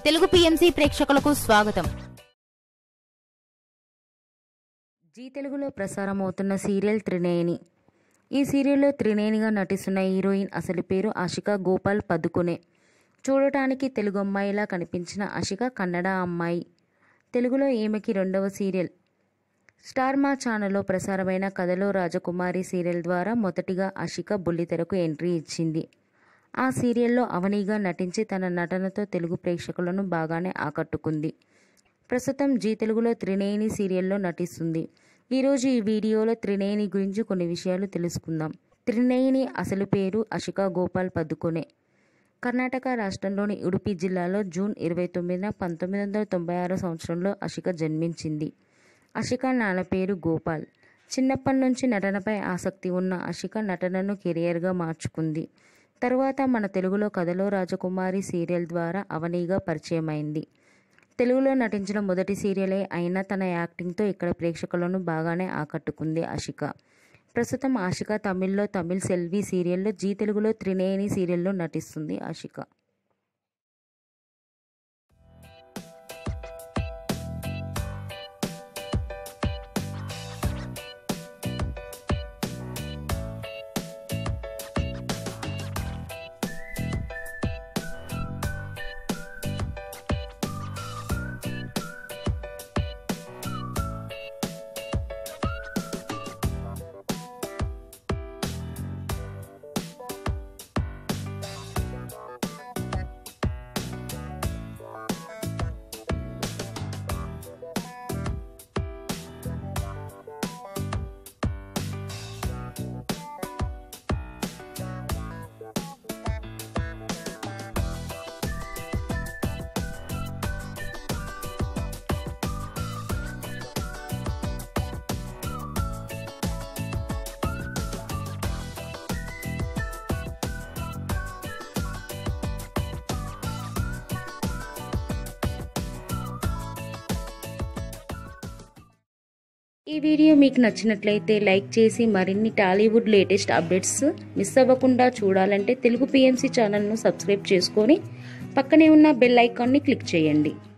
Telugu PMC ప్రేక్షకులకు స్వాగతం G తెలుగులో ప్రసారమవుతున్న సీరియల్ త్రినేని ఈ సీరియల్లో త్రినేనిగా నటిస్తున్న హీరోయిన్ అసలు పేరు ఆషిక గోపాల్ పదుకునే చూడటానికి తెలుగు అమ్మాయిలా కనిపించిన ఆషిక కన్నడ అమ్మాయి తెలుగులో ఈమెకి రెండవ సీరియల్ స్టార్ మా ఛానల్లో ప్రసారమైన కథలో రాజకుమారి సీరియల్ ద్వారా మొదటిగా ఆషిక బుల్లితెరకు ఎంట్రీ ఇచ్చింది ఆ సీరియల్లో అవనిగా నటించి తన నటనతో తెలుగు ప్రేక్షకులను బాగానే ఆకట్టుకుంది ప్రస్తుతం జీ తెలుగులో త్రినేని సీరియల్లో నటిస్తుంది ఈరోజు ఈ వీడియోలో త్రినేని గురించి కొన్ని విషయాలు తెలుసుకుందాం త్రినేని అసలు పేరు అషిక గోపాల్ పదుకునే కర్ణాటక రాష్ట్రంలోని ఉడుపి జిల్లాలో జూన్ ఇరవై తొమ్మిదిన పంతొమ్మిది వందల తొంభై ఆరో సంవత్సరంలో అషిక జన్మించింది అషిక నాన్న పేరు గోపాల్ చిన్నప్పటి నుంచి నటనపై ఆసక్తి ఉన్న అషిక నటనను కెరియర్గా మార్చుకుంది తరువాత మన తెలుగులో కథలో రాజకుమారి సీరియల్ ద్వారా అవనీగా పరిచయమైంది తెలుగులో నటించిన మొదటి సీరియలే అయినా తన యాక్టింగ్తో ఇక్కడ ప్రేక్షకులను బాగానే ఆకట్టుకుంది ఆషిక ప్రస్తుతం ఆషిక తమిళ్లో తమిళ్ సెల్వి సీరియల్లో జీ తెలుగులో త్రినేని సీరియల్లో నటిస్తుంది ఆషిక ఈ వీడియో మీకు నచ్చినట్లయితే లైక్ చేసి మరిన్ని టాలీవుడ్ లేటెస్ట్ అప్డేట్స్ మిస్ అవ్వకుండా చూడాలంటే తెలుగు పిఎంసి ఛానల్ను సబ్స్క్రైబ్ చేసుకొని పక్కనే ఉన్న బెల్ ఐకాన్ని క్లిక్ చేయండి